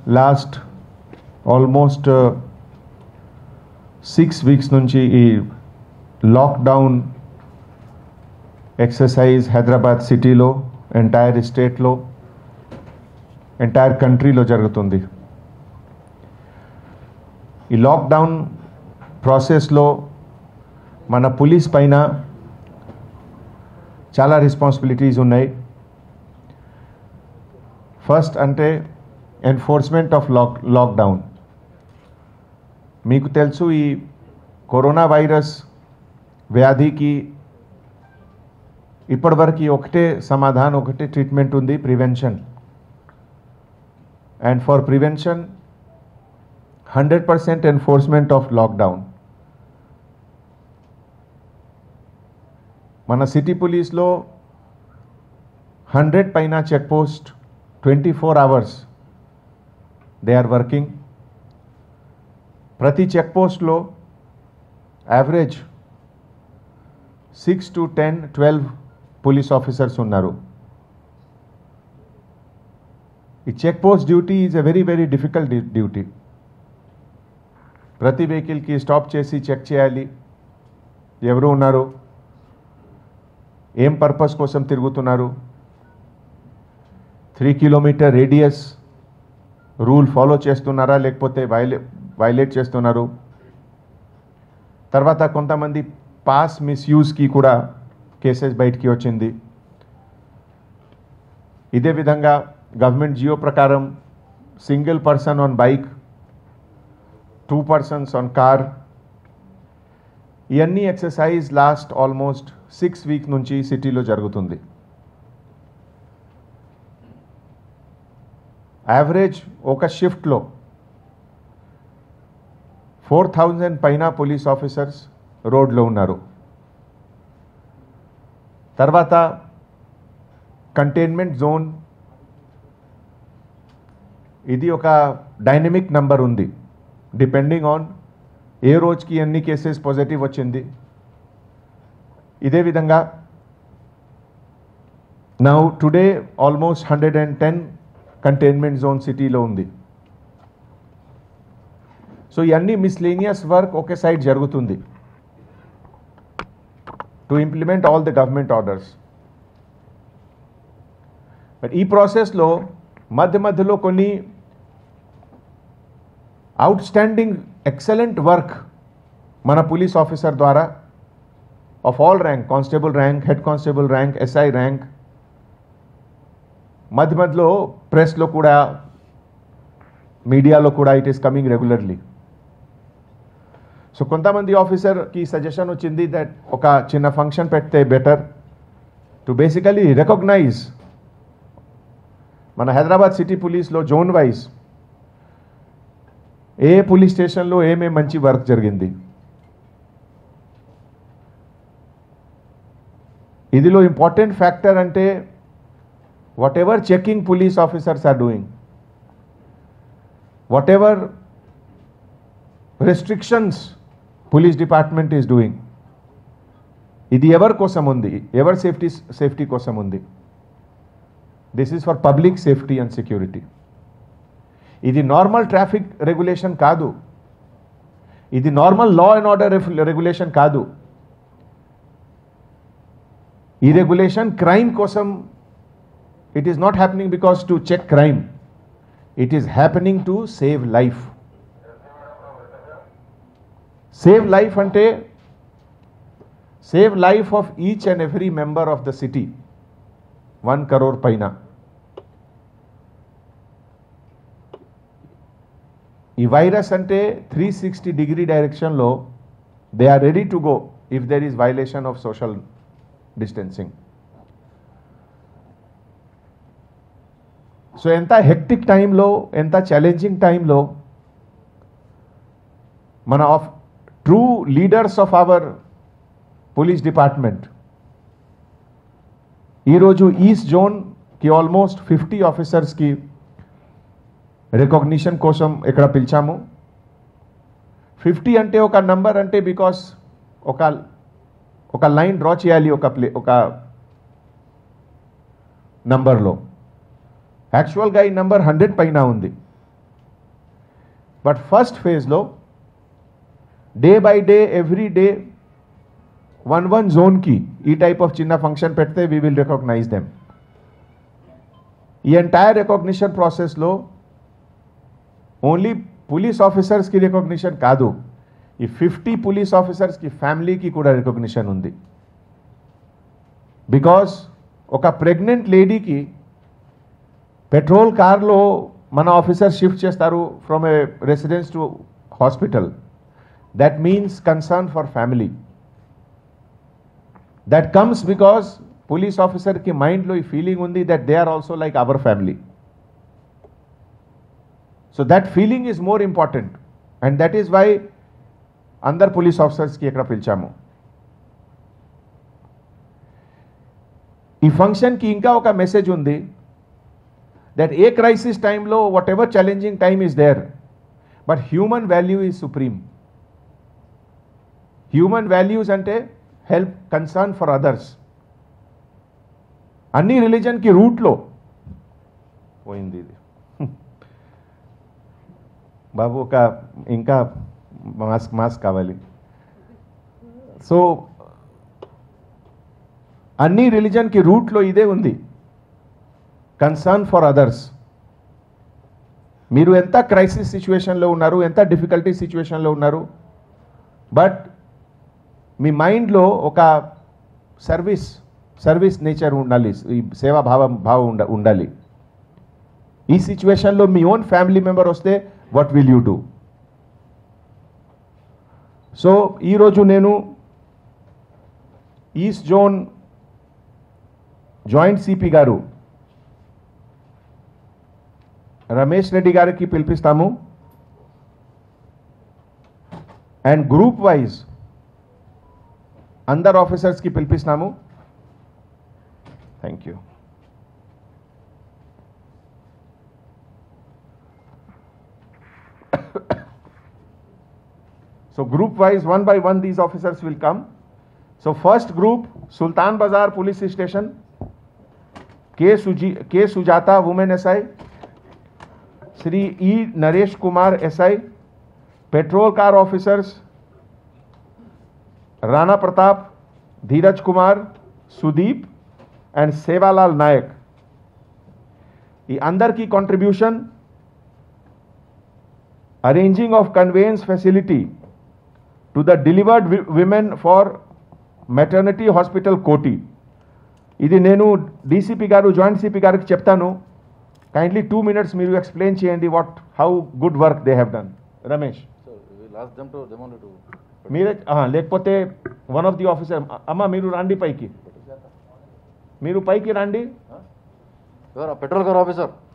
Last almost six weeks నుంచి ఈ lockdown exercise Hyderabad సిటీలో ఎంటైర్ స్టేట్లో ఎంటైర్ కంట్రీలో జరుగుతుంది ఈ లాక్డౌన్ ప్రాసెస్లో మన పోలీస్ పైన చాలా రెస్పాన్సిబిలిటీస్ ఉన్నాయి ఫస్ట్ అంటే ఎన్ఫోర్స్మెంట్ ఆఫ్ లాక్ లాక్డౌన్ మీకు తెలుసు ఈ కరోనా వైరస్ వ్యాధికి ఇప్పటివరకు ఒకటే సమాధానం ఒకటే ట్రీట్మెంట్ ఉంది prevention and for prevention hundred percent enforcement of lockdown మన సిటీ పోలీస్లో హండ్రెడ్ పైన check post twenty four hours they are working ప్రతి చెక్ పోస్ట్లో average six to ten twelve police officers ఉన్నారు ఈ check post duty is a very very difficult duty ప్రతి వెహికల్కి stop చేసి చెక్ చేయాలి ఎవరు ఉన్నారు ఏం పర్పస్ కోసం తిరుగుతున్నారు three kilometer radius rule follow చేస్తున్నారా లేకపోతే వైలే వైలేట్ చేస్తున్నారు తర్వాత కొంతమంది పాస్ మిస్యూజ్కి కూడా కేసెస్ బయటికి వచ్చింది ఇదే విధంగా గవర్నమెంట్ జియో ప్రకారం single person on bike two persons on car ఇవన్నీ exercise last almost six week నుంచి సిటీలో జరుగుతుంది యావరేజ్ ఒక షిఫ్ట్లో ఫోర్ థౌజండ్ పైన పోలీస్ ఆఫీసర్స్ రోడ్లో ఉన్నారు తర్వాత కంటైన్మెంట్ జోన్ ఇది ఒక డైనమిక్ నంబర్ ఉంది డిపెండింగ్ ఆన్ ఏ రోజుకి ఎన్ని కేసెస్ పాజిటివ్ వచ్చింది ఇదే విధంగా now today almost hundred and ten containment zone సిటీలో ఉంది సో ఇవన్నీ మిస్లేనియస్ వర్క్ ఒకే సైడ్ జరుగుతుంది to implement all the government orders but ఈ ప్రాసెస్లో మధ్య మధ్యలో కొన్ని అవుట్ స్టాండింగ్ ఎక్సలెంట్ వర్క్ మన పోలీస్ ఆఫీసర్ ద్వారా of all rank constable rank head constable rank SI rank మధ్య మధ్యలో ప్రెస్లో కూడా మీడియాలో కూడా it is coming regularly so కొంతమంది ఆఫీసర్కి సజెషన్ వచ్చింది దట్ ఒక చిన్న ఫంక్షన్ పెడితే బెటర్ టు బేసికలీ రికగ్నైజ్ మన హైదరాబాద్ సిటీ పోలీస్లో జోన్ వైజ్ ఏ పోలీస్ స్టేషన్లో ఏమేమి మంచి వర్క్ జరిగింది ఇదిలో ఇంపార్టెంట్ ఫ్యాక్టర్ అంటే whatever checking police officers are doing whatever restrictions police department is doing ఇది ఎవరి కోసం ఉంది ఎవరి సేఫ్టీ సేఫ్టీ కోసం ఉంది this is for public safety and security ఇది నార్మల్ ట్రాఫిక్ రెగ్యులేషన్ కాదు ఇది normal law and order regulation కాదు ఈ రెగ్యులేషన్ క్రైమ్ కోసం it is not happening because to check crime it is happening to save life save life అంటే save life of each and every member of the city one crore పైన ఈ virus అంటే three sixty degree డైరెక్షన్లో they are ready to go if there is violation of social distancing so ఎంత hectic టైంలో ఎంత challenging టైంలో మన of true leaders of our police department ఈరోజు ఈస్ట్ జోన్కి ఆల్మోస్ట్ ఫిఫ్టీ ఆఫీసర్స్కి రికగ్నిషన్ కోసం ఇక్కడ పిలిచాము ఫిఫ్టీ అంటే ఒక నంబర్ అంటే బికాస్ ఒక ఒక లైన్ డ్రా చేయాలి ఒక ప్లే ఒక నంబర్లో యాక్చువల్గా ఈ నంబర్ హండ్రెడ్ పైన ఉంది బట్ ఫస్ట్ ఫేజ్లో day by day every day one one జోన్కి ఈ టైప్ ఆఫ్ చిన్న ఫంక్షన్ పెడితే వీ విల్ రికగ్నైజ్ దెమ్ ఈ ఎంటైర్ రికగ్నిషన్ ప్రాసెస్లో ఓన్లీ పోలీస్ ఆఫీసర్స్కి రికగ్నిషన్ కాదు ఈ ఫిఫ్టీ పోలీస్ ఆఫీసర్స్కి ఫ్యామిలీకి కూడా రికగ్నిషన్ ఉంది బికాస్ ఒక ప్రెగ్నెంట్ లేడీకి పెట్రోల్ కార్లో మన ఆఫీసర్ షిఫ్ట్ చేస్తారు from a residence to hospital that means concern for family that comes because police ఆఫీసర్కి మైండ్లో ఈ ఫీలింగ్ ఉంది that they are also like our family so that feeling is more important and that is why అందరు police ఆఫీసర్స్కి ఇక్కడ పిలిచాము ఈ ఫంక్షన్కి ఇంకా ఒక మెసేజ్ ఉంది దట్ ఏ క్రైసిస్ టైంలో whatever challenging time is there but human value is supreme human values అంటే హెల్ప్ కన్సర్న్ ఫర్ అదర్స్ అన్ని రిలీజన్కి రూట్లో పోయింది ఇది బాబు ఒక ఇంకా మాస్క్ మాస్క్ కావాలి సో అన్ని రిలీజన్కి రూట్లో ఇదే ఉంది కన్సర్న్ ఫర్ అదర్స్ మీరు ఎంత క్రైసిస్ సిచ్యువేషన్లో ఉన్నారు ఎంత డిఫికల్టీ సిచ్యువేషన్లో ఉన్నారు బట్ మీ మైండ్లో ఒక సర్వీస్ సర్వీస్ నేచర్ ఉండాలి ఈ సేవా భావం భావం ఉండ ఉండాలి ఈ సిచ్యువేషన్లో మీ ఓన్ ఫ్యామిలీ మెంబర్ వస్తే what will you do so ఈరోజు నేను ఈస్ట్ జోన్ జాయింట్ సిపి గారు రమేష్ రెడ్డి గారికి పిలిపిస్తాము అండ్ గ్రూప్ వైజ్ అందరు ఆఫీసర్స్కి పిలిపిస్తాము thank you So group wise, one by one, these officers will come. So first group, Sultan Bazar Police Station, K. Suji, K. Sujata, Women SI, Sri E. Naresh Kumar SI, Patrol Car Officers, Rana Pratap, Dheeraj Kumar, Sudeep, and Sevalal Nayak. ఈ అందరికీ contribution arranging of conveyance facility to the delivered women for maternity hospital కోటి ఇది నేను DCP గారు joint CP గారికి చెప్తాను kindly two minutes మీరు explain చేయండి what how good work they have done Ramesh So we'll ask them to demolish to. మీరే ఆ, లేకపోతే వన్ ఆఫ్ ది ఆఫీసర్ అమ్మ మీరు రండి పైకి మీరు పైకి రండి ఎవరు పెట్రోల్ కార్ ఆఫీసర్